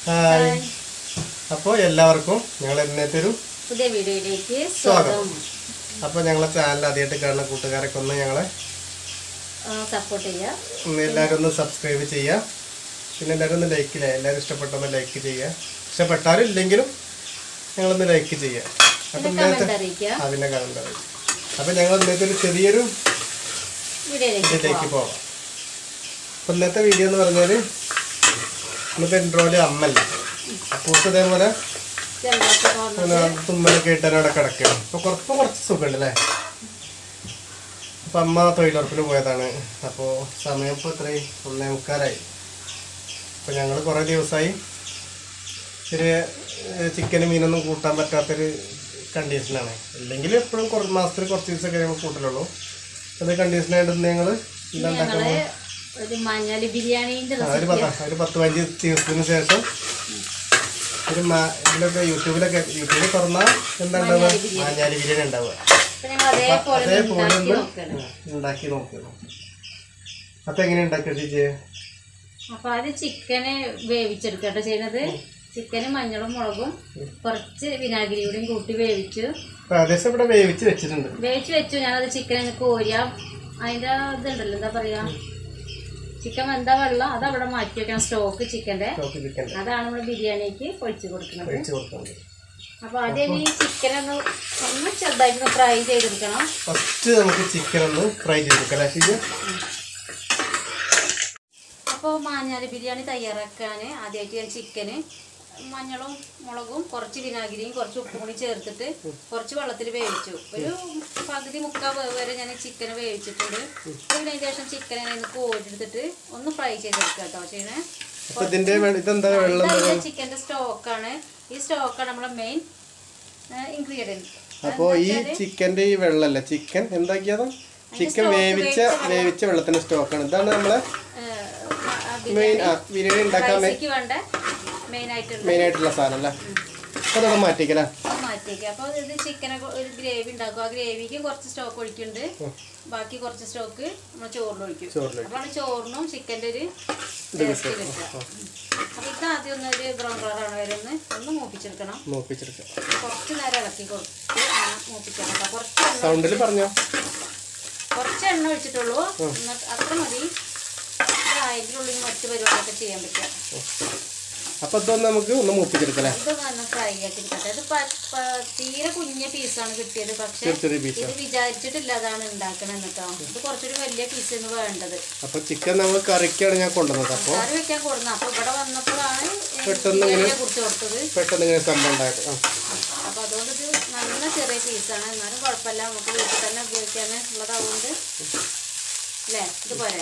Hi അപ്പോൾ എല്ലാവർക്കും ഞങ്ങൾ ഇന്നത്തെ ഒരു പുതിയ വീഡിയോയിലേക്ക് സ്വാഗതം. സ്വാഗതം അപ്പോൾ ഞങ്ങളെ ചാനൽ ആദ്യമായിട്ട് കാണുന്ന കൂട്ടുകാരൊക്കെ ഒന്ന് ഞങ്ങളെ സപ്പോർട്ട് ചെയ്യുക ഒന്ന് എല്ലാവരും ഒന്ന് സബ്സ്ക്രൈബ് ചെയ്യുക പിന്നെ എല്ലാവരും ഒന്ന് ലൈക്ക് ചെയ്യുക എല്ലാവരും ഇഷ്ടപ്പെട്ടൊന്ന് ലൈക്ക് ചെയ്യുക ഇഷ്ടപ്പെട്ടാലും ഇല്ലെങ്കിലും ഞങ്ങളൊന്ന് ലൈക്ക് ചെയ്യുക അപ്പം പിന്നെ ഇന്നത്തെ കമന്റ് അറിയിക്കുക അതിൻ്റെ കമൻ്റ് അറിയും അപ്പം ഞങ്ങൾ ഇന്നത്തെ ഒരു ചെറിയൊരു വീഡിയോയിലേക്ക് ഇതിലേക്ക് പോവാം പോവാം അപ്പം ഇന്നത്തെ വീഡിയോ എന്ന് പറഞ്ഞാൽ ഇന്നത്തെ ഇൻട്രോയില് അമ്മല്ല അപ്പൂസ് ഇതേപോലെ ചെറുതായിട്ട് പോകുന്നത് പിന്നെ തുമ്മലൊക്കെ ഇട്ട് അവിടെ കിടക്കുകയാണ് അപ്പോൾ കുറച്ച് കുറച്ച് സുഖമുണ്ട് അല്ലേ അപ്പം അമ്മ തൊഴിലുറപ്പിന് പോയതാണ് അപ്പോൾ സമയം ഇപ്പോൾ ഇത്രയും ഒന്നേ മുക്കാലായി അപ്പോൾ ഞങ്ങൾ കുറേ ദിവസമായി ഒരു ചിക്കനും മീനൊന്നും കൂട്ടാൻ പറ്റാത്തൊരു കണ്ടീഷനാണ് അല്ലെങ്കിൽ എപ്പോഴും കുറച്ച് മാസത്തിൽ കുറച്ച് ദിവസമൊക്കെ ഞങ്ങൾ കൂട്ടലുള്ളൂ അത് കണ്ടീഷനായിട്ട് ഞങ്ങൾ ഇന്നുണ്ടാക്കാൻ ഞങ്ങള് ഒരു മഞ്ഞളി ബിരിയാണീന്റെ ആ, ഒരു പത്ത് ഒരു പത്ത് പതിനഞ്ച് ദിവസത്തിന് ശേഷം ഒരു മാ- ഇതിലൊക്കെ യൂട്യൂബിലൊക്കെ യൂട്യൂബിൽ തുറന്നാൽ എന്താ ഉണ്ടാവുക മാഞ്ഞാലി ബിരിയാണി ഉണ്ടാവുക അപ്പൊ ഞങ്ങൾ അതേപോലെ ഒന്ന് അതേപോലെ ഉണ്ടാക്കി ഒന്ന് നോക്കണം ഉണ്ടാക്കി നോക്കണം അപ്പൊ എങ്ങനെ ഉണ്ടാക്കുക ചേച്ചി അപ്പൊ ആദ്യം ചിക്കന് വേവിച്ചെടുക്കട്ടോ ചെയ്യുന്നത് ചിക്കനും മഞ്ഞളും മുളകും കുറച്ച് വിനാഗിരിയോടെയും കൂട്ടി വേവിച്ചു അപ്പൊ ഏകദേശം ഇവിടെ വേവിച്ച് വെച്ചിട്ടുണ്ട് വേവിച്ച് വെച്ചു ഞാനത് ചിക്കൻ അങ്ങ് കോരിയാം അതിന്റെ ഇതുണ്ടല്ലോ എന്താ പറയാ ചിക്കൻ വെന്ത വെള്ളം അത് അവിടെ മാറ്റി വെക്കണം സ്റ്റോക്ക് ചിക്കന്റെ ചോക്ക് ചിക്കൻ അതാണ് നമ്മൾ ബിരിയാണിക്ക് ഒഴിച്ചു കൊടുക്കുന്നത് ഒഴിച്ച് കൊടുക്കുന്നുണ്ട് അപ്പൊ ആദ്യം ഈ ചിക്കൻ ഒന്ന് ഒന്ന് ചെറുതായിട്ട് ഫ്രൈ ചെയ്തെടുക്കണം ഫസ്റ്റ് നമുക്ക് ചിക്കൻ ഒന്ന് ഫ്രൈ ചെയ്തെടുക്കാം അല്ലേ ചേച്ചി അപ്പോൾ മാഞ്ഞാലി ബിരിയാണി തയ്യാറാക്കാൻ ആദ്യമായിട്ട് ഞാൻ ചിക്കന് മഞ്ഞളും മുളകും കുറച്ച് വിനാഗിരിയും കുറച്ച് ഉപ്പും കൂടി ചേർത്തിട്ട് കുറച്ച് വെള്ളത്തിൽ വേവിച്ചു ഒരു പകുതി മുക്കാൽ വേവ് വരെ ഞാൻ ചിക്കൻ വേവിച്ചിട്ടുണ്ട് പിന്നെ അതിന് ശേഷം ചിക്കൻ ഒന്ന് കോരിയെടുത്തിട്ട് ഒന്ന് ഫ്രൈ ചെയ്തെടുക്കുക കേട്ടോ ചെയ്യണേ അപ്പൊ ഇതിന്റെ വെ- ഇതെന്താ വെള്ളം ചിക്കൻ്റെ സ്റ്റോക്കാണ് ഈ സ്റ്റോക്കാണ് നമ്മുടെ മെയിൻ ഇൻഗ്രീഡിയൻറ്റ് അപ്പൊ ഈ ചിക്കന്റെ ഈ വെള്ളമല്ല ചിക്കൻ എന്താക്കിയതാ ചിക്കൻ വേവിച്ച വേവിച്ച വെള്ളത്തിന്റെ സ്റ്റോക്കാണ് ഇതാണ് നമ്മളെ മെയിൻ ആ ബിരിയാണി ഉണ്ടാക്കാൻ റൈസിക്ക് വേണ്ട മെയിൻ ആയിട്ടുള്ള മെയിൻ ആയിട്ടുള്ള സാധനം അല്ലേ അപ്പൊ അതൊക്കെ മാറ്റിക്കല്ലേ അത് മാറ്റിയേക്കാം അപ്പോൾ ഇത് ചിക്കനൊക്കെ ഒരു ഗ്രേവി ഉണ്ടാക്കും ആ ഗ്രേവിക്ക് കുറച്ച് സ്റ്റോക്ക് ഒഴിക്കുന്നുണ്ട് ബാക്കി കുറച്ച് സ്റ്റോക്ക് നമ്മൾ ചോറിൽ ഒഴിക്കും ചോറിലേക്ക് അപ്പോൾ ചോറിനും ചിക്കൻ്റെ ഒരു ടേസ്റ്റ് കിട്ടുക അപ്പോൾ ഇത് ആദ്യം ഒന്ന് ഒരു ബ്രൗൺ കളറാണ് വരെ ഒന്ന് ഒന്ന് മൂപ്പിച്ചെടുക്കണം നോക്കിച്ചെടുക്കാം കുറച്ച് നേരം ഇളക്കി കൊടുത്ത് അങ്ങനെ മൂപ്പിക്കണം കേട്ടോ കുറച്ച് എണ്ണ സൗണ്ടിൽ പറഞ്ഞോ കുറച്ച് എണ്ണ ഒഴിച്ചിട്ടുള്ളൂ എന്നിട്ട് അത്ര മതി ഇത് അതിൻ്റെ ഉള്ളിൽ മറ്റു പരിപാടിയൊക്കെ ചെയ്യാൻ പറ്റുക അപ്പൊ ഇതൊന്ന് നമുക്ക് ഒന്ന് മൂപ്പിച്ചെടുക്കല്ലേ ഇത് നല്ല ഫ്രൈ ആക്കി എടുക്കട്ടെ ഇത് പ- പ- തീരെ കുഞ്ഞ പീസാണ് കിട്ടിയത് പക്ഷെ ചെറിയ ചെറിയ പീസ് ഇത് വിചാരിച്ചിട്ടില്ല അതാണ് ഉണ്ടാക്കണത് കേട്ടോ ഇത് കുറച്ചൊരു വലിയ പീസാണ് വേണ്ടത് അപ്പൊ ചിക്കൻ നമ്മൾ കറിക്കാണ് ഞാൻ കൊണ്ടുവന്നത് അപ്പൊ കറി വെക്കാൻ കൊടുക്കുന്നത് അപ്പൊ ഇവിടെ വന്നപ്പോഴാണ് പെട്ടെന്ന് ബിരിയാണിയെ കുറിച്ച് കൊടുത്തത് പെട്ടെന്ന് ഇങ്ങനെ സംഭവം ഉണ്ടായത് ആ അപ്പൊ അതുകൊണ്ട് ഇത് നല്ല ചെറിയ പീസാണ് എന്നാലും കുഴപ്പമില്ല നമുക്ക് വീട്ടിൽ തന്നെ ഉപയോഗിക്കാൻ ഉള്ളതാവുകൊണ്ട് അല്ലേ ഇത് പോരെ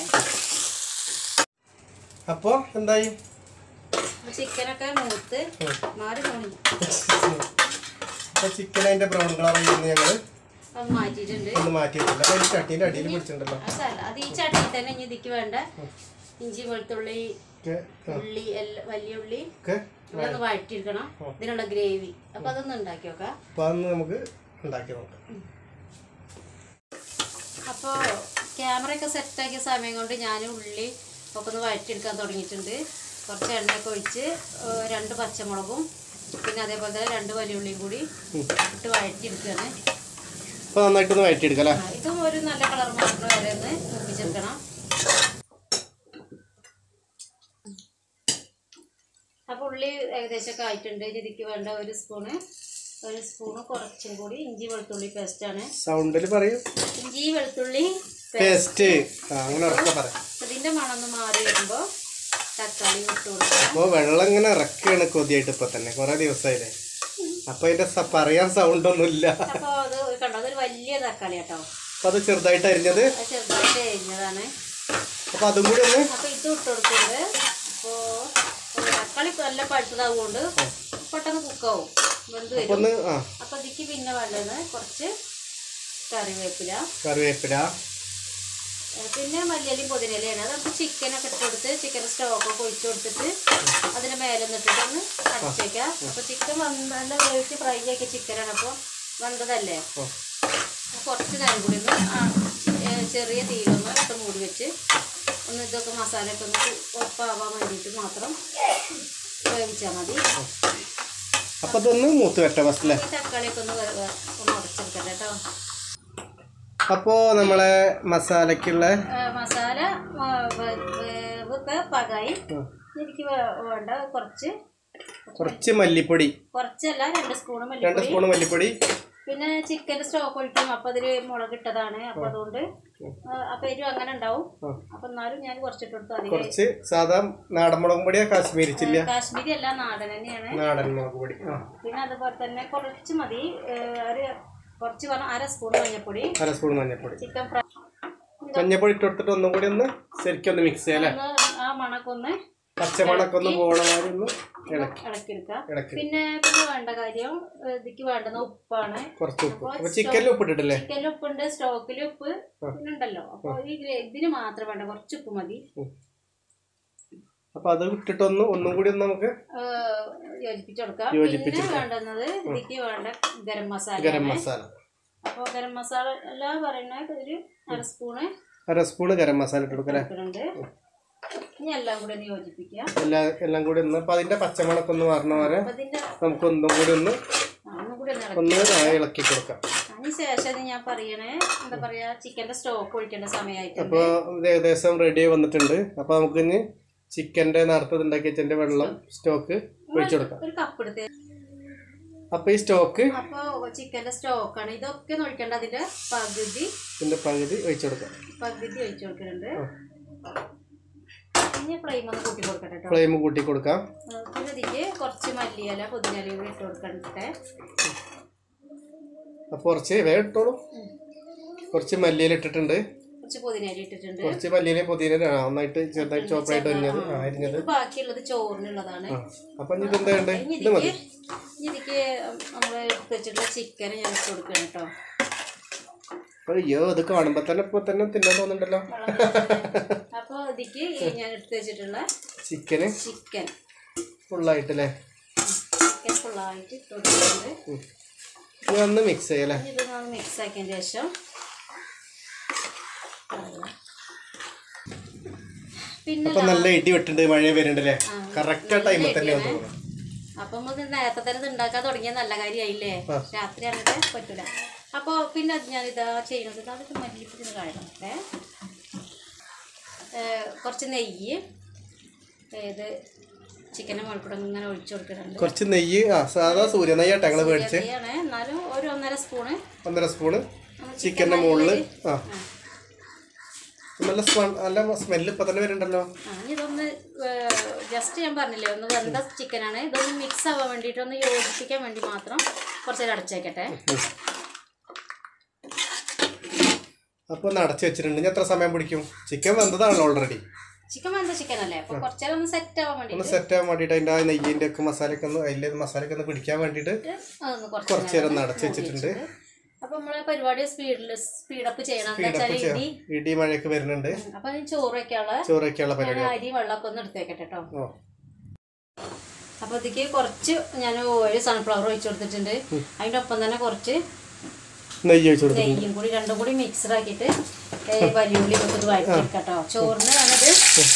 അപ്പൊ എന്തായി ചിക്കനൊക്കെ മൂത്ത് മാറി പോണി അപ്പൊ ചിക്കൻ അതിന്റെ ബ്രൗൺ കളർ ചെയ്യുന്ന ഞങ്ങള് അത് മാറ്റിയിട്ടുണ്ട് ഒന്ന് മാറ്റിയിട്ടില്ല അപ്പൊ ഈ ചട്ടീന്റെ അടിയിൽ പിടിച്ചിട്ടുണ്ടല്ലോ അതല്ല അത് ഈ ചട്ടിയിൽ തന്നെ ഇനി ഇതിക്ക് വേണ്ട ഇഞ്ചി വെളുത്തുള്ളി ഒക്കെ ആ, ഉള്ളി എല്ലാം വലിയ ഉള്ളി ഒക്കെ ഇതൊന്ന് വഴറ്റിയെടുക്കണം ഇതിനുള്ള ഗ്രേവി അപ്പൊ അതൊന്ന് ഉണ്ടാക്കി നോക്കാം അപ്പൊ അതൊന്ന് നമുക്ക് ഉണ്ടാക്കി നോക്കാം അപ്പോൾ ക്യാമറയൊക്കെ സെറ്റാക്കിയ സമയം കൊണ്ട് ഞാൻ ഉള്ളി ഒക്കെ ഒന്ന് വഴറ്റിയെടുക്കാൻ തുടങ്ങിയിട്ടുണ്ട് കുറച്ച് എണ്ണയൊക്കെ ഒഴിച്ച് ഏർ രണ്ട് പച്ചമുളകും പിന്നെ അതേപോലെ തന്നെ രണ്ട് വലിയ ഉള്ളിയും കൂടി ഇട്ട് വഴറ്റിയെടുക്കുകയാണ് അപ്പൊ നന്നായിട്ടൊന്ന് വഴറ്റിയെടുക്കാം അല്ലേ ആ, ഇതും ഒരു നല്ല കളർ മാത്രം വരെ ഒന്ന് മൂപ്പിച്ചെടുക്കണം അപ്പോൾ ഉള്ളി ഏകദേശമൊക്കെ ആയിട്ടുണ്ട് ഇനി ഇതിക്ക് വേണ്ട ഒരു സ്പൂണ് ഒരു സ്പൂണ് കുറച്ചും കൂടി ഇഞ്ചി വെളുത്തുള്ളി പേസ്റ്റാണ് സൗണ്ടിൽ പറയും ഇഞ്ചി വെളുത്തുള്ളി ടേസ്റ്റ് ആ അങ്ങനെ ഉറക്കെ പറയാം ഇതിന്റെ മണം ഒന്ന് മാറി വരുമ്പോൾ തക്കാളി ഇട്ട് കൊടുക്കുക അപ്പൊ വെള്ളം ഇങ്ങനെ ഇറക്കുകയാണ് കൊതിയായിട്ട് ഇപ്പൊ തന്നെ കുറെ ദിവസമായില്ലേ അപ്പൊ അതിന്റെ സ- പറയാൻ സൗണ്ട് ഒന്നുമില്ല അപ്പോൾ അത് കണ്ടോ അതൊരു വലിയ തക്കാളി കേട്ടോ അപ്പൊ അത് ചെറുതായിട്ട് അരിഞ്ഞത് അത് ചെറുതായിട്ട് അരിഞ്ഞതാണ് അപ്പൊ അതും കൂടി ഒന്ന് അപ്പോൾ ഇത് ഇട്ട് കൊടുക്കുന്നത് അപ്പോൾ തക്കാളി നല്ല പഴുത്തതാവുകൊണ്ട് പെട്ടെന്ന് കുക്കാവും വെന്ത് അപ്പൊ വരും ഒന്ന് ആ അപ്പോൾ ഇതിക്ക് പിന്നെ വേണ്ടത് കുറച്ച് കറിവേപ്പില കറിവേപ്പില ഏ, പിന്നെ മല്ലിയലയും പുതിനയിലയാണ് അത് നമുക്ക് ചിക്കനൊക്കെ ഇട്ട് കൊടുത്ത് ചിക്കൻ സ്റ്റോക്കൊക്കെ ഒഴിച്ച് കൊടുത്തിട്ട് അതിന് മേലെ നിന്നിട്ട് ഒന്ന് അടച്ചേക്കാം അപ്പോൾ ചിക്കൻ വന്ന് നല്ല വേവിച്ച് ഫ്രൈ ആക്കിയ ചിക്കനാണ് അപ്പോൾ വന്നതല്ലേ ഓ കുറച്ച് നേരം കൂടി ഒന്ന് ആ, ഏ, ചെറിയ തീയിലൊന്ന് ഇട്ട് മൂടി വെച്ച് ഒന്ന് ഇതൊക്കെ മസാലയൊക്കെ ഒന്ന് ഒപ്പാവാൻ വേണ്ടിയിട്ട് മാത്രം വേവിച്ച് മൂപ്പിച്ചാൽ മതി അപ്പൊ അതൊന്ന് മൂത്ത് വെട്ട ഫസ്റ്റ് അല്ലേ ഈ തക്കാളിയൊക്കെ ഒന്ന് വെ- വെ- ഒന്ന് ഉടച്ചെടുക്കട്ടെ കേട്ടോ അപ്പോ നമ്മളെ മസാലക്കുള്ള ആ, മസാല ആ, വെ- വേവൊക്കെ പാകായി എനിക്ക് വേ- വേണ്ട കുറച്ച് കുറച്ച് മല്ലിപ്പൊടി കുറച്ചല്ല രണ്ട് സ്പൂൺ രണ്ട് മല്ലിപ്പൊടി സ്പൂൺ മല്ലിപ്പൊടി പിന്നെ ചിക്കൻ സ്റ്റോക്ക് ഒഴിക്കും അപ്പൊ അതില് മുളക് ഇട്ടതാണ് അപ്പൊ അതുകൊണ്ട് ആ, അപ്പൊ എരിവ് അങ്ങനെ ഉണ്ടാവും ആ. അപ്പൊ എന്നാലും ഞാൻ കുറച്ചിട്ട് കൊടുത്തു അതില് കുറച്ച് സാധാ നാടൻ മുളക് പൊടിയാ കാശ്മീരി ചില്ല കാശ്മീരി അല്ല നാടൻ തന്നെയാണ് നാടൻ മുളക് പൊടി ആ പിന്നെ അതുപോലെ തന്നെ കുറച്ച് മതി ഏ, ഒരു കുറച്ച് പറഞ്ഞ അര സ്പൂൺ മഞ്ഞൾപ്പൊടി അര സ്പൂൺ മഞ്ഞൾപ്പൊടി ചിക്കൻ ഫ്രൈ മഞ്ഞൾപ്പൊടി ഇട്ട് കൊടുത്തിട്ട് ഒന്നും കൂടി ഒന്ന് ശരിക്കും ഒന്ന് മിക്സ് ചെയ്യാം അല്ലേ ഒന്ന് ആ മണക്കൊന്ന് പച്ചമണൊക്കെ ഒന്ന് പോകണ മാതിരി ഒന്ന് ഇളക്കി ഇളക്കിയെടുക്കാം ഇളക്കി പിന്നെ പിന്നെ വേണ്ട കാര്യം ഏ, ഇതിക്ക് വേണ്ടുന്ന ഉപ്പാണ് കുറച്ച് ഉപ്പ് അപ്പൊ ചിക്കനിൽ ഉപ്പിട്ടിട്ടില്ലേ ചിക്കനിൽ ഉപ്പുണ്ട് സ്റ്റോക്കിൽ ഉപ്പ് പിന്നെ ഉണ്ടല്ലോ അപ്പൊ ഈ ഗ്രേ- ഇതിന് മാത്രം വേണ്ട കുറച്ച് ഉപ്പ് മതി അപ്പൊ അത് ഇട്ടിട്ട് ഒന്ന് ഒന്നും കൂടി ഒന്ന് നമുക്ക് ഏഹ് യോജിപ്പിച്ച് കൊടുക്കാം പിന്നെ വേണ്ടുന്നത് ഇതിക്ക് വേണ്ട ഗരം മസാല ഗരം മസാല അപ്പോൾ ഗരം മസാല എല്ലാം പറയുന്നത് ഒരു അര സ്പൂണ് അര സ്പൂണ് ഗരം മസാല ഇട്ട് കൊടുക്കല്ലേ ഇട്ടിട്ടുണ്ട് ഇനി എല്ലാം കൂടെ ഒന്ന് യോജിപ്പിക്കാം എല്ലാം എല്ലാം കൂടി ഒന്ന് അപ്പൊ അതിന്റെ പച്ചമണൊക്കെ ഒന്ന് മാറണ വരെ അപ്പൊ ഇതിന്റെ നമുക്ക് ഒന്നും കൂടി ഒന്ന് ആ, ഒന്നും കൂടി ഒന്ന് ഇളക്കി ഒന്ന് ആ ഇളക്കി കൊടുക്കാം അതിന് ശേഷം ഇത് ഞാൻ പറയണേ എന്താ പറയാ ചിക്കന്റെ സ്റ്റോക്ക് ഒഴിക്കേണ്ട സമയമായിട്ടുണ്ട് അപ്പൊ ഇത് ഏകദേശം റെഡി ആയി വന്നിട്ടുണ്ട് അപ്പൊ നമുക്ക് ഇനി ചിക്കന്റെ നേരത്തെ ഉണ്ടാക്കി വെച്ചതിന്റെ വെള്ളം സ്റ്റോക്ക് ഒഴിച്ചു കൊടുക്കാം ഒരു കപ്പ് എടുത്ത് അപ്പൊ ഈ സ്റ്റോക്ക് അപ്പൊ ചിക്കന്റെ സ്റ്റോക്കാണ് ഇതൊക്കെ ഒന്ന് ഒഴിക്കേണ്ട അതിന്റെ പകുതി ഇതിന്റെ പകുതി ഒഴിച്ചു കൊടുക്കാം പകുതി ഒഴിച്ചു കൊടുക്കുന്നുണ്ട് ഇനി ഫ്ലെയിം ഒന്ന് കൂട്ടി കൊടുക്കട്ടെ കേട്ടോ ഫ്ലെയിം കൂട്ടി കൊടുക്കാം പിന്നെ ഇതിക്ക് കുറച്ച് മല്ലിയില പുതിനയില കൂടി ഇട്ട് കൊടുക്കണ്ടേ അപ്പൊ കുറച്ച് വേഗം ഇട്ടോളൂ കുറച്ച് മല്ലിയില ഇട്ടിട്ടുണ്ട് കുറച്ച് പുതിനയില ഇട്ടിട്ടുണ്ട് കുറച്ച് മല്ലിയില പുതിന നന്നായിട്ട് ചെറുതായിട്ട് ചോപ്പായിട്ട് അരിഞ്ഞത് ആ, അരിഞ്ഞത് ഇത് ബാക്കിയുള്ളത് ചോറിനുള്ളതാണ് ആ അപ്പൊ ഇനി ഇതെന്താ വേണ്ടേ ഇനി ഇത് മതി ഇതിക്ക് ഇനി ഇതിക്ക് നമ്മൾ എടുത്ത് വെച്ചിട്ടുള്ള ചിക്കൻ ഞാൻ ഇട്ട് കൊടുക്കണം കേട്ടോ അയ്യോ ഇത് കാണുമ്പോ തന്നെ ഇപ്പൊ തന്നെ തിന്നാൻ തോന്നുന്നുണ്ടല്ലോ അപ്പോൾ ഇതിക്ക് ഈ ഞാൻ എടുത്ത് വെച്ചിട്ടുള്ള ചിക്കന് ചിക്കൻ ഫുള്ളായിട്ടല്ലേ ചിക്കൻ ഫുള്ളായിട്ട് ഇട്ട് കൊടുക്കുന്നുണ്ട് ഇനി ഒന്ന് മിക്സ് ചെയ്യല്ലേ ഇനി ഇത് നമ്മൾ മിക്സ് ആക്കിയതിന് ശേഷം പിന്നെ അപ്പൊ നല്ല ഇടി വെട്ടുണ്ട് മഴ വരുന്നുണ്ടല്ലേ കറക്റ്റ് ടൈമിൽ തന്നെ വന്നു തോന്നുന്നു അപ്പം നമ്മൾ നേരത്തെ തന്നെ ഇത് ഉണ്ടാക്കാൻ തുടങ്ങിയ നല്ല കാര്യമായില്ലേ രാത്രി ആണെങ്കിൽ പറ്റൂല അപ്പോൾ പിന്നെ അത് ഞാനിതാ ചെയ്യുന്നത് അതൊക്കെ മല്ലിപ്പൊടി കാണണം ഏ കുറച്ച് നെയ്യ് ഏത് ചിക്കൻ്റെ മുകളിൽ ഇങ്ങനെ ഒഴിച്ചു കൊടുക്കുന്നുണ്ട് കുറച്ച് നെയ്യ് ആ സാധാ സൂര്യ നെയ്യാട്ടെ ഞങ്ങള് മേടിച്ച് നെയ്യാണ് എന്നാലും ഒരു ഒന്നര സ്പൂണ് ഒന്നര സ്പൂണ് നമ്മൾ ചിക്കന്റെ മുകളില് ആ നല്ല സ്മ- നല്ല സ്മെല്ല് ഇപ്പൊ തന്നെ വരുന്നുണ്ടല്ലോ ആ ഇനി ഇതൊന്ന് ജസ്റ്റ് ഞാൻ പറഞ്ഞില്ലേ ഒന്ന് വെന്ത ചിക്കനാണ് ഇതൊന്ന് മിക്സ് ആവാൻ വേണ്ടിയിട്ട് ഒന്ന് യോജിപ്പിക്കാൻ വേണ്ടി മാത്രം കുറച്ച് നേരം അടച്ചേക്കട്ടെ അപ്പൊ ഒന്ന് അടച്ചു വെച്ചിട്ടുണ്ട് ഇനി എത്ര സമയം പിടിക്കും ചിക്കൻ വെന്തതാണല്ലോ ഓൾറെഡി ചിക്കൻ വെന്ത ചിക്കൻ അല്ലേ അപ്പൊ കുറച്ച് നേരം ഒന്ന് സെറ്റ് ആവാൻ വേണ്ടിയിട്ട് ഒന്ന് സെറ്റ് ആവാൻ വേണ്ടിയിട്ട് അതിന്റെ ആ നെയ്യിന്റെ ഒക്കെ മസാലയൊക്കെ ഒന്ന് അതിലെ മസാലയൊക്കെ ഒന്ന് പിടിക്കാൻ വേണ്ടിയിട്ട് അതൊന്ന് കുറച്ച് കുറച്ച് നേരം ഒന്ന് അടച്ചു വെച്ചിട്ടുണ്ട് അപ്പൊ നമ്മളെ പരിപാടി സ്പീഡിൽ സ്പീഡപ്പ് ചെയ്യണം എന്താ ഇടപ്പ് വെച്ചാൽ ചെയ്യാം ഇടി ഇടി മഴയൊക്കെ വരുന്നുണ്ട് അപ്പൊ അതിന് ചോറ് വെക്കാനുള്ള ചോറൊക്കെയുള്ള ഞാൻ പരിപാടി അരി വെള്ളമൊക്കെ ഒന്ന് എടുത്ത് വെക്കട്ടെ കേട്ടോ ഓ അപ്പൊ ഇതിക്ക് കുറച്ച് ഞാൻ ഓയിൽ സൺഫ്ലവർ ഒഴിച്ചു കൊടുത്തിട്ടുണ്ട് അതിന്റെ ഒപ്പം തന്നെ കുറച്ച് നെയ്യ് ഒഴിച്ചു കൊടുക്കും നെയ്യും കൂടി രണ്ടും കൂടി മിക്സഡ് ആക്കിയിട്ട് ഏ, വലിയ ഉള്ളി ഒക്കെ ഇത് വഴറ്റി കേട്ടോ ചോറിന് ഞാനത്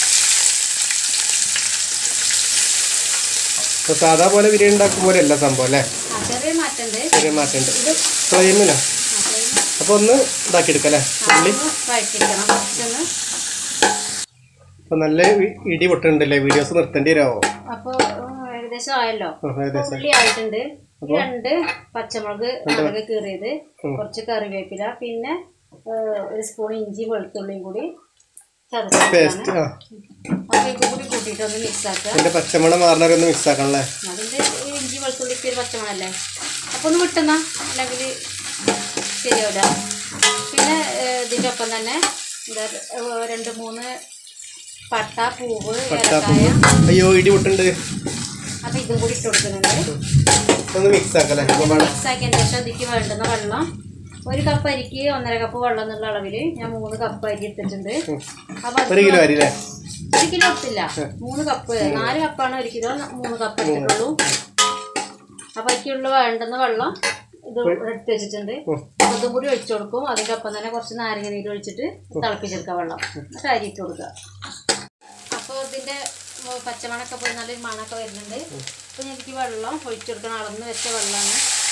ഇപ്പൊ സാധാ പോലെ ബിരിയാണി ഉണ്ടാക്കും പോലെ അല്ല സംഭവം അല്ലേ ആ, ചെറിയ മാറ്റമുണ്ട് ചെറിയ മാറ്റമുണ്ട് ഇത് ഫ്ലെയിമിലാ ആ, flame അപ്പൊ ഒന്ന് ഇതാക്കി എടുക്കല്ലേ ഉള്ളി ഒന്ന് വഴറ്റിരിക്കണം കുറച്ചൊന്ന് അപ്പൊ നല്ല ഇ- ഇടി പൊട്ടുന്നുണ്ടല്ലേ വീഡിയോസ് നിർത്തേണ്ടി വരാമോ അപ്പോൾ ഏകദേശം ആയല്ലോ ആ, ഏകദേശം ഉള്ളി ആയിട്ടുണ്ട് ഈ രണ്ട് പച്ചമുളക് മുളക് കീറിയത് കുറച്ച് കറിവേപ്പില പിന്നെ ഏ, ഒരു സ്പൂൺ ഇഞ്ചി വെളുത്തുള്ളിയും കൂടി ചതച്ചതാണ് പേസ്റ്റ് ആ അപ്പോൾ ഇതും കൂടി കൂട്ടിയിട്ട് ഒന്ന് മിക്സ് ആക്കുക അതിന്റെ പച്ചമണം മാറണവരെ ഒന്ന് മിക്സ് ആക്കണല്ലേ അതിൻ്റെ ഈ ഇഞ്ചി വെളുത്തുള്ളിക്ക് ഒരു പച്ചമണല്ലേ അപ്പോൾ ഒന്ന് വിട്ടുന്ന അല്ലെങ്കിൽ ശരിയാവില്ല പിന്നെ ഏ, ഇതിൻ്റെ ഒപ്പം തന്നെ എന്താ ഏ, രണ്ട് മൂന്ന് പട്ട പൂവ് ഏലക്കായ അയ്യോ ഇടി പൊട്ടുണ്ട് അപ്പോൾ ഇതും കൂടി ഇട്ട് കൊടുക്കുന്നുണ്ട് ഒന്ന് മിക്സ് ആക്കല്ലേ അപ്പൊ വേണം മിക്സ് ആക്കിയതിന് ശേഷം ഇതിക്ക് വേണ്ടുന്ന വെള്ളം ഒരു കപ്പ് അരിക്ക് ഒന്നര കപ്പ് വെള്ളം എന്നുള്ള അളവിൽ ഞാൻ മൂന്ന് കപ്പ് അരി എടുത്തിട്ടുണ്ട് അപ്പൊ അത് ഒരു കിലോ അരി അല്ലേ ഒരു കിലോ എടുത്തില്ല മൂന്ന് കപ്പ് നാല് കപ്പാണ് ഒരു കിലോ മൂന്ന് കപ്പ് എടുത്തിട്ടുള്ളൂ അപ്പൊ അതിക്കുള്ള വേണ്ടുന്ന വെള്ളം ഇത് ഇവിടെ എടുത്ത് വെച്ചിട്ടുണ്ട് അപ്പൊ ഇതും കൂടി ഒഴിച്ചു കൊടുക്കും അതിൻ്റെ ഒപ്പം തന്നെ കുറച്ച് നാരങ്ങ നീര് ഒഴിച്ചിട്ട് തിളപ്പിച്ചെടുക്കുക വെള്ളം എന്നിട്ട് അരി ഇട്ട് കൊടുക്കുക അപ്പോൾ ഇതിൻ്റെ പച്ചമണൊക്കെ പോയി നല്ലൊരു മണമൊക്കെ വരുന്നുണ്ട് അപ്പം ഞാൻ എനിക്ക് വെള്ളം ഒഴിച്ചെടുക്കണം അളന്ന് വെച്ച വെള്ളമാണ്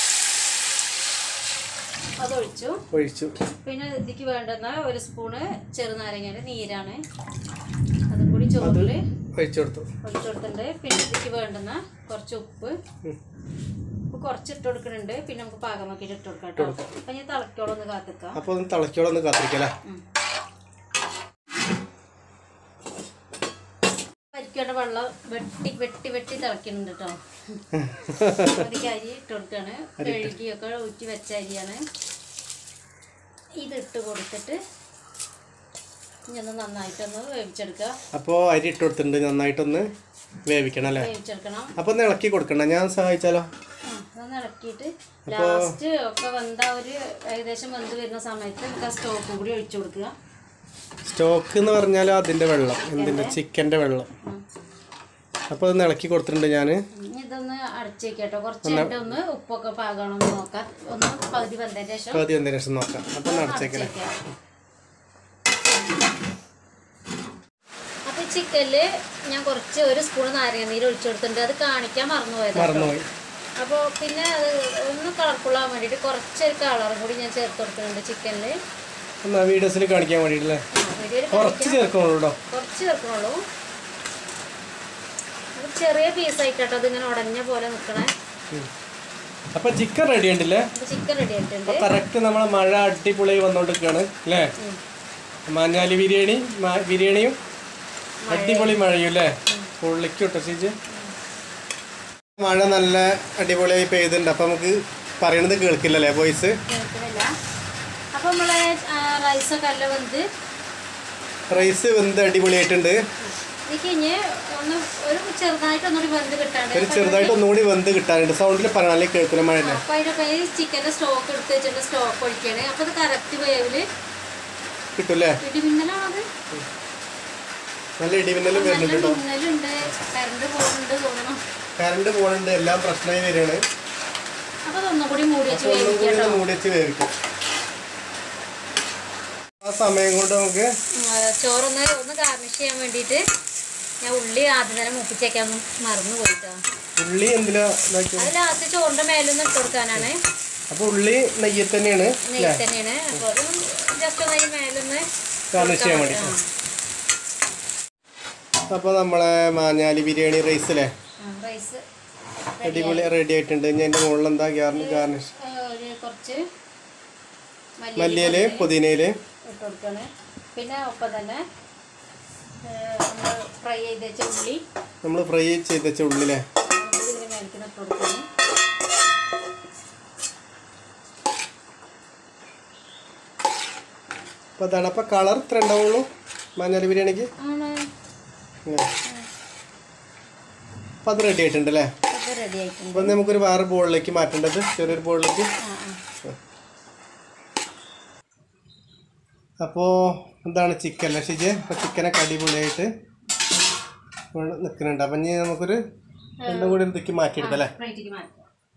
അതൊഴിച്ചു ഒഴിച്ചു പിന്നെ ഇതിക്ക് വേണ്ടുന്ന ഒരു സ്പൂണ് ചെറുനാരങ്ങയുടെ നീരാണ് അതും കൂടി ചോറിൽ ഒഴിച്ചു കൊടുത്തു ഒഴിച്ചു കൊടുത്തിട്ടുണ്ട് പിന്നെ ഇതിക്ക് വേണ്ടുന്ന കുറച്ച് ഉപ്പ് ഉം. ഉപ്പ് കുറച്ച് ഇട്ട് കൊടുക്കുന്നുണ്ട് പിന്നെ നമുക്ക് പാകമാക്കിയിട്ട് ഇട്ട് കൊടുക്കാം കേട്ടോ അപ്പം ഞാൻ തിളക്കോളം ഒന്ന് കാത്തിക്കാം അപ്പോൾ ഒന്ന് തിളക്കോളം ഒന്ന് കാത്തിരിക്കല്ലേ ഉം. പരിക്കേണ്ട വെള്ളം വെട്ടി വെട്ടി വെട്ടി തിളക്കുന്നുണ്ട് കേട്ടോ അതിലേക്ക് അരി ഇട്ട് കൊടുക്കുകയാണ് കഴുകിയൊക്കെ ഊറ്റി വെച്ച അരിയാണ് ഇതിട്ട് കൊടുത്തിട്ട് ഇനി ഒന്ന് നന്നായിട്ടൊന്ന് വേവിച്ചെടുക്കുക അപ്പോൾ അരി ഇട്ട് കൊടുത്തിട്ടുണ്ട് നന്നായിട്ടൊന്ന് വേവിക്കണം അല്ലേ വേവിച്ചെടുക്കണം അപ്പോൾ ഒന്ന് ഇളക്കി കൊടുക്കണം ഞാൻ സഹായിച്ചാലോ ആ, അതൊന്ന് ഇളക്കിയിട്ട് ലാസ്റ്റ് ഒക്കെ വെന്ത ഒരു ഏകദേശം വെന്ത് വരുന്ന സമയത്ത് നമുക്ക് ആ സ്റ്റോക്ക് കൂടി ഒഴിച്ചു കൊടുക്കുക സ്റ്റോക്ക് എന്ന് പറഞ്ഞാൽ അതിൻ്റെ വെള്ളം എന്തിൻ്റെ ചിക്കൻ്റെ വെള്ളം ഉം. അപ്പോൾ ഒന്ന് ഇളക്കി കൊടുത്തിട്ടുണ്ട് ഞാൻ ഇനി ഇതൊന്ന് അടച്ചു വെക്കട്ടോ കുറച്ച് കഴിഞ്ഞിട്ട് ഒന്ന് ഉപ്പൊക്കെ പാകണമെന്ന് നോക്കാം ഒന്ന് പകുതി വെന്തതിന് ശേഷം പകുതി വന്നതിന് ശേഷം നോക്കാം അപ്പോൾ ഒന്ന് അടച്ചേക്കല്ലേ വെക്കാം. അപ്പൊ ഈ ചിക്കനില് ഞാൻ കുറച്ച് ഒരു സ്പൂൺ നാരങ്ങ നീര് ഒഴിച്ചു കൊടുത്തിട്ടുണ്ട് അത് കാണിക്കാൻ മറന്നുപോയത് മറന്നുപോയി അപ്പോൾ പിന്നെ അത് ഒന്ന് കളർഫുൾ ആവാൻ വേണ്ടിയിട്ട് കുറച്ചൊരു കളറും കൂടി ഞാൻ ചേർത്ത് കൊടുക്കുന്നുണ്ട് ചിക്കനിൽ എന്നാ വീഡിയോസിൽ കാണിക്കാൻ വേണ്ടിയിട്ടല്ലേ വീഡിയോയിൽ കുറച്ച് ചേർക്കണുള്ളൂ കേട്ടോ കുറച്ച് ചേർക്കണുള്ളൂ അത് ചെറിയ പീസായിട്ടോ അതിങ്ങനെ ഉടഞ്ഞ പോലെ നിൽക്കണേ അപ്പോൾ ചിക്കൻ റെഡി ഉണ്ടല്ലേ അപ്പോൾ ചിക്കൻ റെഡി ആയിട്ടുണ്ട് അപ്പോൾ കറക്റ്റ് നമ്മളെ മഴ അടിപൊളി വന്നുകൊണ്ടിരിക്കുകയാണ് അല്ലേ ഉം. മാഞ്ഞാലി ബിരിയാണി മാ- ബിരിയാണിയും അടിപൊളി മഴയും അല്ലേ പൊള്ളിക്കോട്ടെ ചേച്ചി മഴ നല്ല അടിപൊളിയായി പെയ്തിട്ടുണ്ട് അപ്പം നമുക്ക് പറയണത് കേൾക്കില്ലല്ലേ വോയിസ് കേൾക്കുന്നില്ല അപ്പോൾ നമ്മളെ റൈസൊക്കെ അല്ല വെന്ത് റൈസ് വെന്ത് അടിപൊളിയായിട്ടുണ്ട് എനിക്ക് ഇനി ഒന്ന് ഒരു ചെറുതായിട്ട് ഒന്നുകൂടി വെന്ത് കിട്ടാണ്ട് ഒരു ചെറുതായിട്ട് ഒന്നുകൂടി വെന്ത് കിട്ടാനുണ്ട് സൗണ്ടിൽ പറഞ്ഞാലേ കേൾക്കില്ല മഴയല്ലേ അപ്പോൾ അതിൻ്റെ ഈ ചിക്കൻ്റെ സ്റ്റോക്ക് എടുത്ത് വെച്ചിട്ട് സ്റ്റോക്ക് ഒഴിക്കുകയാണ് അപ്പോൾ അത് കറക്റ്റ് വേവില് കിട്ടൂല്ലേ ഇടിമിന്നലാണത് നല്ല ഇടിമിന്നലും നല്ല വരുന്നുണ്ട് കേട്ടോ മിന്നലുണ്ട് കറണ്ട് പോകുന്നുണ്ട് തോന്നണം കറണ്ട് പോകുന്നുണ്ട് എല്ലാം പ്രശ്നമായി വരികയാണ് അപ്പോൾ അതൊന്നും കൂടി മൂടി വെച്ച് അപ്പോൾ ഒന്നും കൂടി വേവിക്കാം ഒന്ന് മൂടി വെച്ച് വേവിക്കും ആ സമയം കൊണ്ട് നമുക്ക് ഉം, ആ, ചോറൊന്ന് ഒന്ന് ഗാർണിഷ് ചെയ്യാൻ വേണ്ടിയിട്ട് ഞാൻ ഉള്ളി ആദ്യം തന്നെ മുപ്പിച്ചേക്കാൻ മറന്നു പോയിട്ടോ ഉള്ളി എന്തിനാ ഇതാക്കി അത് ലാസ്റ്റ് ചോറിൻ്റെ മേലൊന്ന് ഇട്ട് കൊടുക്കാനാണ് അപ്പോൾ ഉള്ളി നെയ്യിൽ തന്നെയാണ് നെയ്യ് തന്നെയാണ് അപ്പോൾ അത് ജസ്റ്റ് ഒന്ന് അതിന് മേലൊന്ന് ഗാർണിഷ് ചെയ്യാൻ വേണ്ടി ആ, അപ്പോൾ നമ്മളെ മാഞ്ഞാലി ബിരിയാണി റൈസ് അല്ലേ ആ, റൈസ് അടിപൊളി റെഡി ആയിട്ടുണ്ട് ഇനി എൻ്റെ മുകളിൽ എന്താ ഗാർണി ഗാർണിഷ് ആ, ഒരു കുറച്ച് മല്ലി മല്ലിയില് പുതിനയില് ഇട്ട് കൊടുക്കാണ് പിന്നെ ഒപ്പം തന്നെ നമ്മൾ ഫ്രൈ ചെയ്ത് വെച്ച ഉള്ളി നമ്മൾ ഫ്രൈ ചെയ്ത് വെച്ച ഉള്ളിലെ അതും കൂടി ഇതിന് മേലേക്ക് ഇട്ട് കൊടുക്കാണ് അപ്പോൾ അതാണ് അപ്പോൾ കളർ ഇത്ര ഉണ്ടാവുള്ളൂ മാഞ്ഞാലി ബിരിയാണിക്ക് ആണ് അപ്പോൾ അത് റെഡി ആയിട്ടുണ്ട് അല്ലേ അപ്പോൾ റെഡി ആയിട്ടുണ്ട് അപ്പോൾ നമുക്കൊരു വേറെ ബോളിലേക്ക് മാറ്റേണ്ടത് ചെറിയൊരു ബോളിലേക്ക് ആ ആ അപ്പോൾ എന്താണ് ചിക്കൻ അല്ലേ ഷിജ് അപ്പോൾ ചിക്കനൊക്കെ അടിപൊളിയായിട്ട് ഇവിടെ നിൽക്കുന്നുണ്ട് അപ്പം ഇനി നമുക്കൊരു രണ്ടും കൂടി ഇതിലേക്ക് മാറ്റിയെടുക്കാം അല്ലേ പ്ലേറ്റിലേക്ക് മാറ്റാം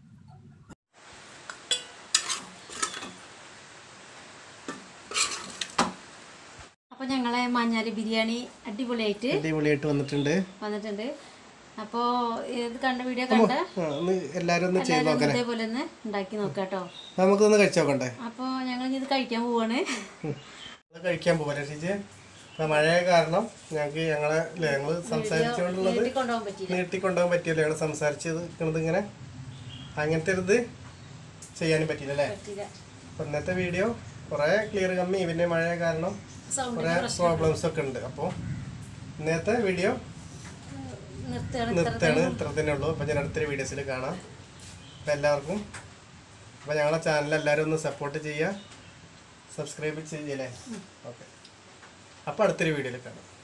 അപ്പോൾ ഞങ്ങളെ മഞ്ഞാലി ബിരിയാണി അടിപൊളിയായിട്ട് അടിപൊളിയായിട്ട് വന്നിട്ടുണ്ട് വന്നിട്ടുണ്ട് അപ്പോൾ ഇത് കണ്ട വീഡിയോ കണ്ട ആ ഒന്ന് എല്ലാവരും ഒന്ന് ചെയ്ത് എല്ലാവരും നോക്കണേ ഇതേപോലെ ഒന്ന് ഉണ്ടാക്കി നോക്കാം കേട്ടോ അപ്പോൾ നമുക്കൊന്ന് കഴിച്ചു നോക്കണ്ടേ അപ്പോൾ ഞങ്ങൾ ഇനി ഇത് കഴിക്കാൻ പോവാണ് അത് കഴിക്കാൻ പോകല്ലേ ഷിജ് അപ്പോൾ മഴ കാരണം ഞങ്ങൾക്ക് ഞങ്ങളെ അല്ലേ ഞങ്ങൾ സംസാരിച്ചുകൊണ്ടുള്ളത് വീട്ടിൽ കൊണ്ടുപോകാൻ പറ്റിയില്ല നീട്ടിക്കൊണ്ടുപോകാൻ പറ്റിയല്ലോ ഞങ്ങൾ സംസാരിച്ച് നിൽക്കുന്നത് ഇങ്ങനെ അങ്ങനത്തെ ഒരു ഇത് ചെയ്യാനും പറ്റിയില്ല അല്ലേ പറ്റിയില്ല അപ്പോൾ ഇന്നത്തെ വീഡിയോ കുറേ ക്ലിയർ കമ്മി പിന്നെ മഴ കാരണം സൗണ്ടിന് കുറേ പ്രോബ്ലംസ് ഒക്കെ ഉണ്ട് അപ്പോൾ ഇന്നത്തെ വീഡിയോ നിർത്തുകയാണ് നിർത്തുകയാണ് ഇത്ര തന്നെ ഉള്ളൂ അപ്പോൾ ഞാൻ അടുത്തൊരു വീഡിയോസിൽ കാണാം അപ്പോൾ എല്ലാവർക്കും അപ്പോൾ ഞങ്ങളെ ചാനൽ എല്ലാവരും ഒന്ന് സപ്പോർട്ട് ചെയ്യുക സബ്സ്ക്രൈബ് ചെയ്യല്ലേ ഓക്കെ അപ്പോൾ അടുത്തൊരു വീഡിയോയിൽ കാണാം